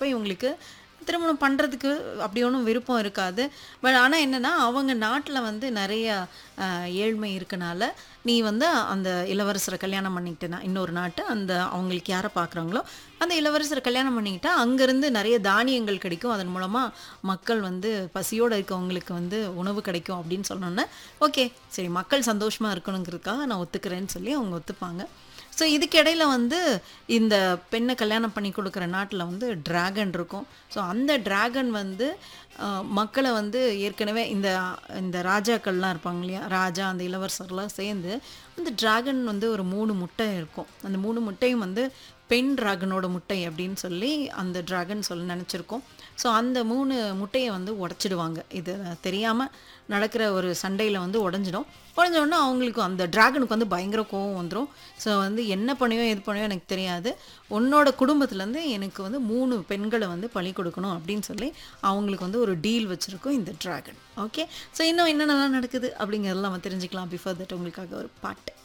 அப்படிங்கிறப்ப இவங்களுக்கு திருமணம் பண்ணுறதுக்கு அப்படி ஒன்றும் விருப்பம் இருக்காது பட் ஆனால் என்னென்னா அவங்க நாட்டில் வந்து நிறைய அஹ், ஏழ்மை இருக்கனால நீ வந்து அந்த இளவரசரை கல்யாணம் பண்ணிக்கிட்டேனா இன்னொரு நாட்டு அந்த அவங்களுக்கு யாரை பார்க்குறாங்களோ அந்த இளவரசரை கல்யாணம் பண்ணிக்கிட்டா அங்கேருந்து நிறைய தானியங்கள் கிடைக்கும் அதன் மூலமாக மக்கள் வந்து பசியோடு இருக்கவங்களுக்கு வந்து உணவு கிடைக்கும் அப்படின்னு சொன்னோன்னே ஓகே சரி மக்கள் சந்தோஷமாக இருக்கணுங்கிறதுக்காக நான் ஒத்துக்கிறேன்னு சொல்லி அவங்க ஒத்துப்பாங்க ஸோ இதுக்கு இடையில வந்து இந்த பெண்ணை கல்யாணம் பண்ணி கொடுக்குற நாட்டில் வந்து டிராகன் இருக்கும் ஸோ அந்த டிராகன் வந்து அஹ், மக்களை வந்து ஏற்கனவே இந்த இந்த ராஜாக்கள்லாம் இருப்பாங்க இல்லையா ராஜா அந்த இளவரசர்லாம் சேர்ந்து அந்த டிராகன் வந்து ஒரு மூணு முட்டை இருக்கும் அந்த மூணு முட்டையும் வந்து பெண் டிராகனோட முட்டை அப்படின்னு சொல்லி அந்த டிராகன் சொல்லி நினச்சிருக்கோம் ஸோ அந்த மூணு முட்டையை வந்து உடச்சிடுவாங்க இது தெரியாமல் நடக்கிற ஒரு சண்டையில் வந்து உடஞ்சிடும் உடஞ்ச உடனே அவங்களுக்கு அந்த டிராகனுக்கு வந்து பயங்கர கோவம் வந்துடும் ஸோ வந்து என்ன பண்ணியோ எது பண்ணியோ எனக்கு தெரியாது உன்னோட குடும்பத்துலேருந்து எனக்கு வந்து மூணு பெண்களை வந்து பழி கொடுக்கணும் அப்படின்னு சொல்லி அவங்களுக்கு வந்து ஒரு டீல் வச்சுருக்கோம் இந்த டிராகன் ஓகே ஸோ இன்னும் என்னென்னலாம் நடக்குது அப்படிங்கிறதெல்லாம் நம்ம தெரிஞ்சுக்கலாம் பிஃபோர் தட் உங்களுக்காக ஒரு பாட்டு